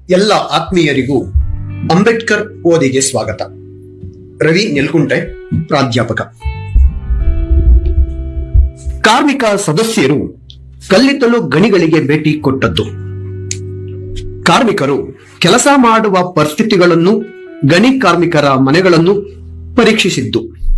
ಎಲ್ಲ ಆತ್ಮೀಯರಿಗೂ ಅಂಬೇಡ್ಕರ್ ಓದಿಗೆ ಸ್ವಾಗತ ರವಿ ನೆಲ್ಕುಂಟೆ ಪ್ರಾಧ್ಯಾಪಕ ಕಾರ್ಮಿಕ ಸದಸ್ಯರು ಕಲ್ಲಿದ್ದಲು ಗಣಿಗಳಿಗೆ ಭೇಟಿ ಕೊಟ್ಟದ್ದು ಕಾರ್ಮಿಕರು ಕೆಲಸ ಮಾಡುವ ಪರಿಸ್ಥಿತಿಗಳನ್ನು ಗಣಿ ಕಾರ್ಮಿಕರ ಮನೆಗಳನ್ನು ಪರೀಕ್ಷಿಸಿದ್ದು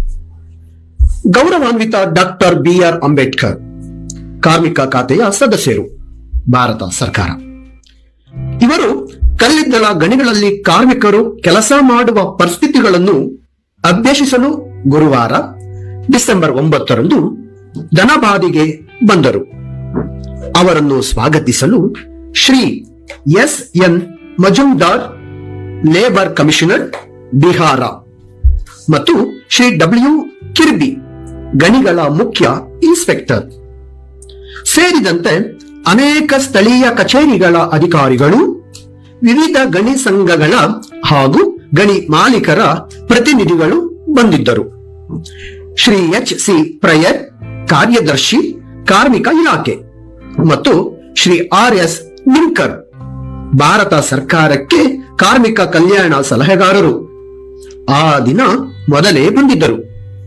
ಗೌರವಾನ್ವಿತ ಡಾಕ್ಟರ್ ಬಿಆರ್ ಅಂಬೇಡ್ಕರ್ ಕಾರ್ಮಿಕ ಖಾತೆಯ ಸದಸ್ಯರು ಭಾರತ ಸರ್ಕಾರ ಇವರು ಕಲ್ಲಿದ್ದಲ ಗಣಿಗಳಲ್ಲಿ ಕಾರ್ಮಿಕರು ಕೆಲಸ ಮಾಡುವ ಪರಿಸ್ಥಿತಿಗಳನ್ನು ಅಭ್ಯಸಿಸಲು ಗುರುವಾರ ಡಿಸೆಂಬರ್ ಒಂಬತ್ತರಂದು ಧನಬಾದಿಗೆ ಬಂದರು ಅವರನ್ನು ಸ್ವಾಗತಿಸಲು Shri S N Majumdar labour commissioner Bihar ಮತ್ತು ಶ್ರೀ ಡಬ್ಲ್ಯೂ ಕಿರ್ಬಿ ಗಣಿಗಳ ಮುಖ್ಯ ಇನ್ಸ್ಪೆಕ್ಟರ್ ಸೇರಿದಂತೆ ಅನೇಕ ಸ್ಥಳೀಯ ಕಚೇರಿಗಳ ಅಧಿಕಾರಿಗಳು ವಿವಿಧ ಗಣಿ ಸಂಘಗಳ ಹಾಗೂ ಗಣಿ ಮಾಲೀಕರ ಪ್ರತಿನಿಧಿಗಳು ಬಂದಿದ್ದರು ಶ್ರೀ ಎಚ್ ಸಿ ಪ್ರಯರ್ ಕಾರ್ಯದರ್ಶಿ ಕಾರ್ಮಿಕ ಇಲಾಖೆ ಮತ್ತು ಶ್ರೀ ಆರ್ ಎಸ್ ನಿಂಕರ್ ಭಾರತ ಸರ್ಕಾರಕ್ಕೆ ಕಾರ್ಮಿಕ ಕಲ್ಯಾಣ ಸಲಹೆಗಾರರು ಆ ದಿನ ಮೊದಲೇ ಬಂದಿದ್ದರು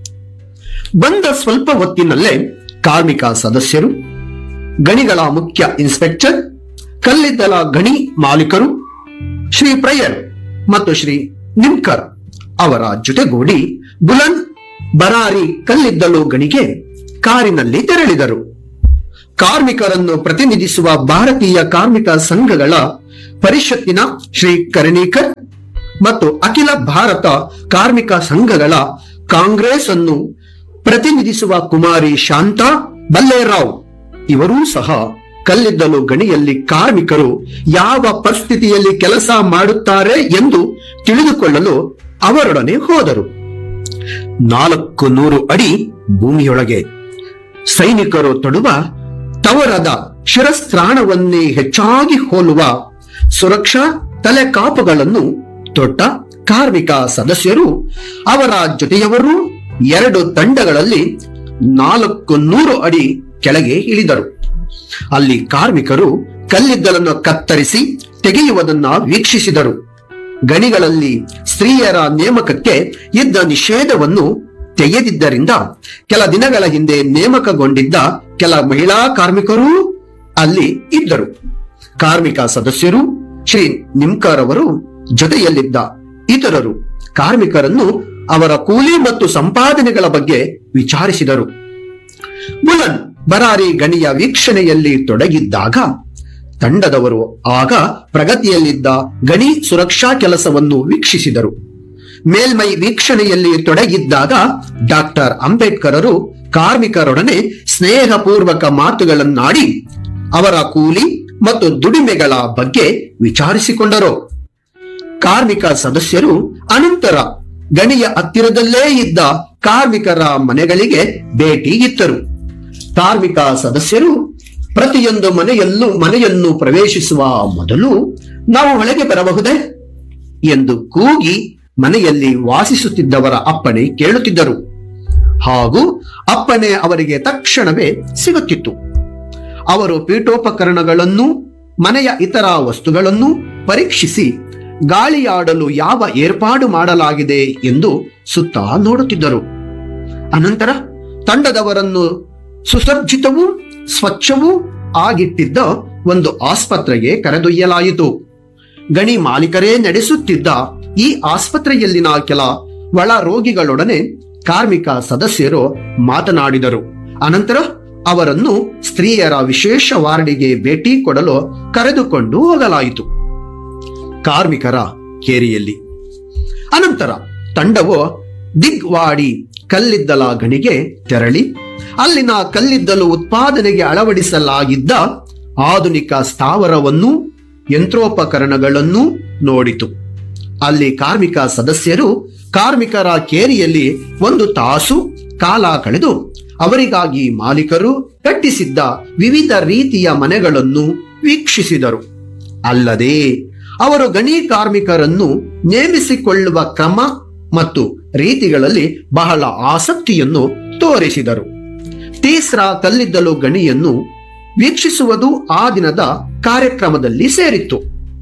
ಬಂದ ಸ್ವಲ್ಪ ಹೊತ್ತಿನಲ್ಲೇ ಕಾರ್ಮಿಕ ಸದಸ್ಯರು ಗಣಿಗಳ ಮುಖ್ಯ ಇನ್ಸ್ಪೆಕ್ಟರ್ ಕಲ್ಲಿದ್ದಲ ಗಣಿ ಮಾಲೀಕರು ಶ್ರೀ ಪ್ರಯರ್ ಮತ್ತು ಶ್ರೀ ನಿಮ್ಕರ್ ಅವರ ಜೊತೆಗೂಡಿ ಬುಲನ್ ಬರಾರಿ ಕಲ್ಲಿದ್ದಲು ಗಣಿಗೆ ಕಾರಿನಲ್ಲಿ ತೆರಳಿದರು ಕಾರ್ಮಿಕರನ್ನು ಪ್ರತಿನಿಧಿಸುವ ಭಾರತೀಯ ಕಾರ್ಮಿಕ ಸಂಘಗಳ ಪರಿಷತ್ತಿನ ಶ್ರೀ ಕರಣೀಕರ್ ಮತ್ತು ಅಖಿಲ ಭಾರತ ಕಾರ್ಮಿಕ ಸಂಘಗಳ ಕಾಂಗ್ರೆಸ್ ಅನ್ನು ಪ್ರತಿನಿಧಿಸುವ ಕುಮಾರಿ ಶಾಂತಾ ಬಲ್ಲೇರಾವ್ ಇವರೂ ಸಹ ಕಲ್ಲಿದ್ದಲು ಗಣಿಯಲ್ಲಿ ಕಾರ್ಮಿಕರು ಯಾವ ಪರಿಸ್ಥಿತಿಯಲ್ಲಿ ಕೆಲಸ ಮಾಡುತ್ತಾರೆ ಎಂದು ತಿಳಿದುಕೊಳ್ಳಲು ಅವರೊಡನೆ ಹೋದರು ನಾಲ್ಕು ನೂರು ಅಡಿ ಭೂಮಿಯೊಳಗೆ ಸೈನಿಕರು ತೊಡುವ ತವರದ ಶಿರಸ್ತ್ರಾಣವನ್ನೇ ಹೆಚ್ಚಾಗಿ ಹೋಲುವ ಸುರಕ್ಷಾ ತಲೆಕಾಪುಗಳನ್ನು ತೊಟ್ಟ ಕಾರ್ಮಿಕ ಸದಸ್ಯರು ಅವರ ಜೊತೆಯವರು ಎರಡು ತಂಡಗಳಲ್ಲಿ ನಾಲ್ಕು ನೂರು ಅಡಿ ಕೆಳಗೆ ಇಳಿದರು ಅಲ್ಲಿ ಕಾರ್ಮಿಕರು ಕಲ್ಲಿದ್ದಲನ್ನು ಕತ್ತರಿಸಿ ತೆಗೆಯುವುದನ್ನ ವೀಕ್ಷಿಸಿದರು ಗಣಿಗಳಲ್ಲಿ ಸ್ತ್ರೀಯರ ನೇಮಕಕ್ಕೆ ಇದ್ದ ನಿಷೇಧವನ್ನು ತೆಗೆದಿದ್ದರಿಂದ ಕೆಲ ದಿನಗಳ ಹಿಂದೆ ನೇಮಕಗೊಂಡಿದ್ದ ಕೆಲ ಮಹಿಳಾ ಕಾರ್ಮಿಕರೂ ಅಲ್ಲಿ ಇದ್ದರು ಕಾರ್ಮಿಕ ಸದಸ್ಯರು ಶ್ರೀ ನಿಮ್ಕರ್ ಅವರು ಜೊತೆಯಲ್ಲಿದ್ದ ಇತರರು ಕಾರ್ಮಿಕರನ್ನು ಅವರ ಕೂಲಿ ಮತ್ತು ಸಂಪಾದನೆಗಳ ಬಗ್ಗೆ ವಿಚಾರಿಸಿದರು ಬುಲನ್ ಬರಾರಿ ಗಣಿಯ ವೀಕ್ಷಣೆಯಲ್ಲಿ ತೊಡಗಿದ್ದಾಗ ತಂಡದವರು ಆಗ ಪ್ರಗತಿಯಲ್ಲಿದ್ದ ಗಣಿ ಸುರಕ್ಷಾ ಕೆಲಸವನ್ನು ವೀಕ್ಷಿಸಿದರು ಮೇಲ್ಮೈ ವೀಕ್ಷಣೆಯಲ್ಲಿ ತೊಡಗಿದ್ದಾಗ ಡಾಕ್ಟರ್ ಅಂಬೇಡ್ಕರರು ಕಾರ್ಮಿಕರೊಡನೆ ಸ್ನೇಹಪೂರ್ವಕ ಮಾತುಗಳನ್ನಾಡಿ ಅವರ ಕೂಲಿ ಮತ್ತು ದುಡಿಮೆಗಳ ಬಗ್ಗೆ ವಿಚಾರಿಸಿಕೊಂಡರು ಕಾರ್ಮಿಕ ಸದಸ್ಯರು ಅನಂತರ ಗಣಿಯ ಹತ್ತಿರದಲ್ಲೇ ಇದ್ದ ಕಾರ್ಮಿಕರ ಮನೆಗಳಿಗೆ ಭೇಟಿ ಇತ್ತರು ಕಾರ್ಮಿಕ ಸದಸ್ಯರು ಪ್ರತಿಯೊಂದು ಮನೆಯಲ್ಲೂ ಮನೆಯನ್ನು ಪ್ರವೇಶಿಸುವ ಮೊದಲು ನಾವು ಒಳಗೆ ಬರಬಹುದೇ ಎಂದು ಕೂಗಿ ಮನೆಯಲ್ಲಿ ವಾಸಿಸುತ್ತಿದ್ದವರ ಅಪ್ಪಣೆ ಕೇಳುತ್ತಿದ್ದರು ಹಾಗೂ ಅಪ್ಪಣೆ ಅವರಿಗೆ ತಕ್ಷಣವೇ ಸಿಗುತ್ತಿತ್ತು ಅವರು ಪೀಠೋಪಕರಣಗಳನ್ನು ಮನೆಯ ಇತರ ವಸ್ತುಗಳನ್ನು ಪರೀಕ್ಷಿಸಿ ಗಾಳಿಯಾಡಲು ಯಾವ ಏರ್ಪಾಡು ಮಾಡಲಾಗಿದೆ ಎಂದು ಸುತ್ತ ನೋಡುತ್ತಿದ್ದರು ಅನಂತರ ತಂಡದವರನ್ನು ಸುಸಜ್ಜಿತವೂ ಸ್ವಚ್ಛವೂ ಆಗಿಟ್ಟಿದ್ದ ಒಂದು ಆಸ್ಪತ್ರೆಗೆ ಕರೆದೊಯ್ಯಲಾಯಿತು ಗಣಿ ಮಾಲೀಕರೇ ನಡೆಸುತ್ತಿದ್ದ ಈ ಆಸ್ಪತ್ರೆಯಲ್ಲಿನ ಕೆಲ ಒಳ ರೋಗಿಗಳೊಡನೆ ಕಾರ್ಮಿಕ ಸದಸ್ಯರು ಮಾತನಾಡಿದರು ಅನಂತರ ಅವರನ್ನು ಸ್ತ್ರೀಯರ ವಿಶೇಷ ವಾರ್ಡಿಗೆ ಭೇಟಿ ಕೊಡಲು ಕರೆದುಕೊಂಡು ಹೋಗಲಾಯಿತು ಕಾರ್ಮಿಕರ ಕೇರಿಯಲ್ಲಿ ಅನಂತರ ತಂಡವು ದಿಗ್ವಾಡಿ ಕಲ್ಲಿದ್ದಲ ಗಣಿಗೆ ತೆರಳಿ ಅಲ್ಲಿನ ಕಲ್ಲಿದ್ದಲು ಉತ್ಪಾದನೆಗೆ ಅಳವಡಿಸಲಾಗಿದ್ದ ಆಧುನಿಕ ಸ್ಥಾವರವನ್ನು ಯಂತ್ರೋಪಕರಣಗಳನ್ನು ನೋಡಿತು ಅಲ್ಲಿ ಕಾರ್ಮಿಕ ಸದಸ್ಯರು ಕಾರ್ಮಿಕರ ಕೇರಿಯಲ್ಲಿ ಒಂದು ತಾಸು ಕಾಲ ಕಳೆದು ಅವರಿಗಾಗಿ ಮಾಲೀಕರು ಕಟ್ಟಿಸಿದ್ದ ವಿವಿಧ ರೀತಿಯ ಮನೆಗಳನ್ನು ವೀಕ್ಷಿಸಿದರು ಅಲ್ಲದೆ ಅವರು ಗಣಿ ಕಾರ್ಮಿಕರನ್ನು ನೇಮಿಸಿಕೊಳ್ಳುವ ಕ್ರಮ ಮತ್ತು ರೀತಿಗಳಲ್ಲಿ ಬಹಳ ಆಸಕ್ತಿಯನ್ನು ತೋರಿಸಿದರು ತೀಸ್ರಾ ಕಲ್ಲಿದ್ದಲು ಗಣಿಯನ್ನು ವೀಕ್ಷಿಸುವುದು ಆ ದಿನದ ಕಾರ್ಯಕ್ರಮದಲ್ಲಿ ಸೇರಿತ್ತು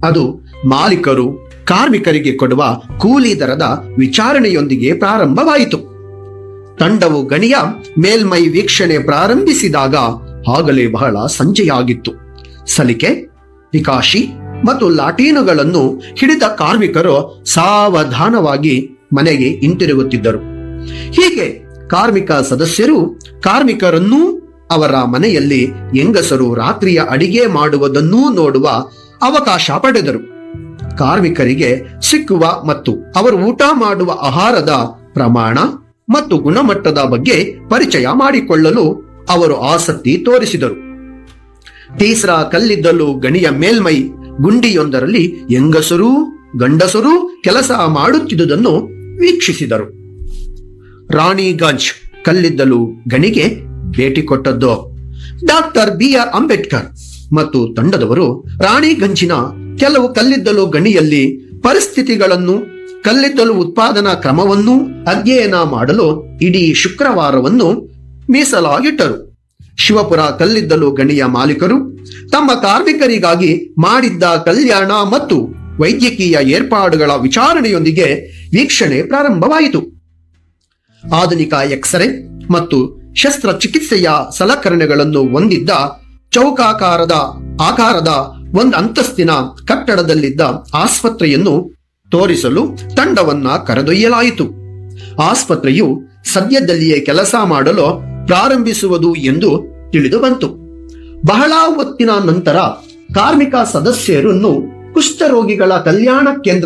ಅದು ಮಾಲೀಕರು ಕಾರ್ಮಿಕರಿಗೆ ಕೊಡುವ ಕೂಲಿ ದರದ ವಿಚಾರಣೆಯೊಂದಿಗೆ ಪ್ರಾರಂಭವಾಯಿತು ತಂಡವು ಗಣಿಯ ಮೇಲ್ಮೈ ವೀಕ್ಷಣೆ ಪ್ರಾರಂಭಿಸಿದಾಗ ಆಗಲೇ ಬಹಳ ಸಂಜೆಯಾಗಿತ್ತು ಸಲಿಕೆ ಪಿಕಾಶಿ ಮತ್ತು ಲಾಟೀನುಗಳನ್ನು ಹಿಡಿದ ಕಾರ್ಮಿಕರು ಸಾವಧಾನವಾಗಿ ಮನೆಗೆ ಹಿಂತಿರುಗುತ್ತಿದ್ದರು ಹೀಗೆ ಕಾರ್ಮಿಕ ಸದಸ್ಯರು ಕಾರ್ಮಿಕರನ್ನೂ ಅವರ ಮನೆಯಲ್ಲಿ ಹೆಂಗಸರು ರಾತ್ರಿಯ ಅಡಿಗೆ ಮಾಡುವುದನ್ನೂ ನೋಡುವ ಅವಕಾಶ ಪಡೆದರು ಕಾರ್ಮಿಕರಿಗೆ ಸಿಕ್ಕುವ ಮತ್ತು ಅವರು ಊಟ ಮಾಡುವ ಆಹಾರದ ಪ್ರಮಾಣ ಮತ್ತು ಗುಣಮಟ್ಟದ ಬಗ್ಗೆ ಪರಿಚಯ ಮಾಡಿಕೊಳ್ಳಲು ಅವರು ಆಸಕ್ತಿ ತೋರಿಸಿದರು ತೀಸ್ರಾ ಕಲ್ಲಿದ್ದಲು ಗಣಿಯ ಮೇಲ್ಮೈ ಗುಂಡಿಯೊಂದರಲ್ಲಿ ಹೆಂಗಸರೂ ಗಂಡಸರೂ ಕೆಲಸ ಮಾಡುತ್ತಿದ್ದುದನ್ನು ವೀಕ್ಷಿಸಿದರು ರಾಣಿಗಂಜ್ ಕಲ್ಲಿದ್ದಲು ಗಣಿಗೆ ಭೇಟಿ ಕೊಟ್ಟದ್ದು ಡಾಕ್ಟರ್ ಬಿ ಆರ್ ಅಂಬೇಡ್ಕರ್ ಮತ್ತು ತಂಡದವರು ರಾಣಿಗಂಜಿನ ಕೆಲವು ಕಲ್ಲಿದ್ದಲು ಗಣಿಯಲ್ಲಿ ಪರಿಸ್ಥಿತಿಗಳನ್ನು ಕಲ್ಲಿದ್ದಲು ಉತ್ಪಾದನಾ ಕ್ರಮವನ್ನು ಅಧ್ಯಯನ ಮಾಡಲು ಇಡೀ ಶುಕ್ರವಾರವನ್ನು ಮೀಸಲಾಗಿಟ್ಟರು ಶಿವಪುರ ಕಲ್ಲಿದ್ದಲು ಗಣಿಯ ಮಾಲೀಕರು ತಮ್ಮ ಕಾರ್ಮಿಕರಿಗಾಗಿ ಮಾಡಿದ್ದ ಕಲ್ಯಾಣ ಮತ್ತು ವೈದ್ಯಕೀಯ ಏರ್ಪಾಡುಗಳ ವಿಚಾರಣೆಯೊಂದಿಗೆ ವೀಕ್ಷಣೆ ಪ್ರಾರಂಭವಾಯಿತು ಆಧುನಿಕ ಎಕ್ಸ್ರೇ ಮತ್ತು ಶಸ್ತ್ರಚಿಕಿತ್ಸೆಯ ಸಲಕರಣೆಗಳನ್ನು ಹೊಂದಿದ್ದ ಚೌಕಾಕಾರದ ಆಕಾರದ ಒಂದು ಅಂತಸ್ತಿನ ಕಟ್ಟಡದಲ್ಲಿದ್ದ ಆಸ್ಪತ್ರೆಯನ್ನು ತೋರಿಸಲು ತಂಡವನ್ನ ಕರೆದೊಯ್ಯಲಾಯಿತು ಆಸ್ಪತ್ರೆಯು ಸದ್ಯದಲ್ಲಿಯೇ ಕೆಲಸ ಮಾಡಲು ಪ್ರಾರಂಭಿಸುವುದು ಎಂದು ತಿಳಿದು ಬಂತು ಬಹಳ ಹೊತ್ತಿನ ನಂತರ ಕಾರ್ಮಿಕ ಸದಸ್ಯರನ್ನು ಕುಷ್ಠರೋಗಿಗಳ ಕಲ್ಯಾಣ ಕೇಂದ್ರ